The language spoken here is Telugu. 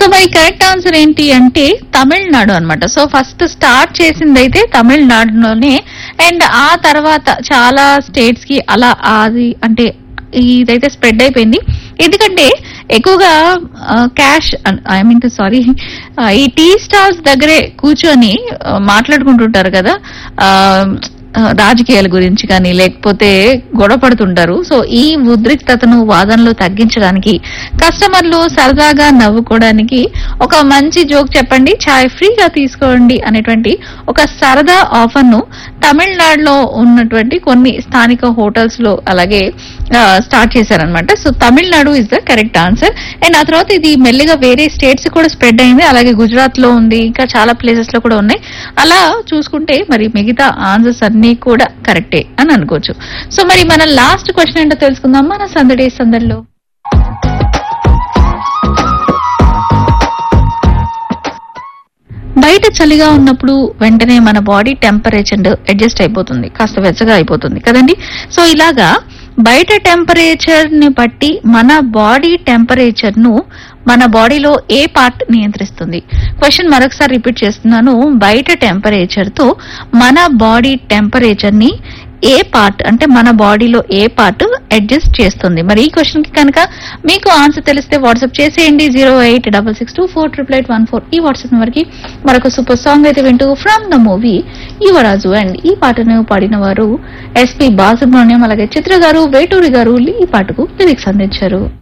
సో మరి కరెక్ట్ ఆన్సర్ ఏంటి అంటే తమిళనాడు అన్నమాట సో ఫస్ట్ స్టార్ట్ చేసింది అయితే తమిళనాడులోనే అండ్ ఆ తర్వాత చాలా స్టేట్స్ కి అలా అది అంటే ఇదైతే స్ప్రెడ్ అయిపోయింది ఎందుకంటే ఎక్కువగా క్యాష్ ఐ మీన్ సారీ ఈ టీ స్టాల్స్ దగ్గరే కూర్చొని ఆ, మాట్లాడుకుంటుంటారు కదా ఆ, ఆ, రాజకీయాల గురించి కానీ లేకపోతే గొడవ పడుతుంటారు సో ఈ ఉద్రిక్తతను వాదనలు తగ్గించడానికి కస్టమర్లు సరదాగా నవ్వుకోవడానికి ఒక మంచి జోక్ చెప్పండి చాయ్ ఫ్రీగా తీసుకోండి అనేటువంటి ఒక సరదా ఆఫర్ ను తమిళనాడులో ఉన్నటువంటి కొన్ని స్థానిక హోటల్స్ లో అలాగే స్టార్ట్ చేశారనమాట so Tamil Nadu is the correct answer and ఆ తర్వాత ఇది మెల్లిగా వేరే స్టేట్స్ కూడా స్ప్రెడ్ అయింది అలాగే గుజరాత్ లో ఉంది ఇంకా చాలా ప్లేసెస్ లో కూడా ఉన్నాయి అలా చూసుకుంటే మరి మిగతా ఆన్సర్స్ అన్ని కూడా కరెక్టే అని అనుకోవచ్చు సో మరి మన లాస్ట్ క్వశ్చన్ ఏంటో తెలుసుకుందాం మన సందడి సందడిలో బయట చలిగా ఉన్నప్పుడు వెంటనే మన బాడీ టెంపరేచర్ అడ్జస్ట్ అయిపోతుంది కాస్త వెచ్చగా అయిపోతుంది కదండి సో ఇలాగా బయట టెంపరేచర్ ని బట్టి మన బాడీ టెంపరేచర్ ను మన బాడీలో ఏ పార్ట్ నియంత్రిస్తుంది క్వశ్చన్ మరొకసారి రిపీట్ చేస్తున్నాను బయట టెంపరేచర్ తో మన బాడీ టెంపరేచర్ ని ఏ పార్ట్ అంటే మన బాడీలో ఏ పార్ట్ అడ్జస్ట్ చేస్తుంది మరి ఈ క్వశ్చన్ కి కనుక మీకు ఆన్సర్ తెలిస్తే వాట్సాప్ చేసేయండి zero eight double six two four triple eight one four ఈ వాట్సాప్ నెంబర్ కి మరొక సూపర్ సాంగ్ అయితే వింటూ from the movie Yuvaraju and ఈ పాటను పాడిన వారు ఎస్పి బాలసుబ్రహ్మణ్యం అలాగే చిత్ర గారు వేటూరి గారు ఈ పాటకు లిరిక్స్ అందించారు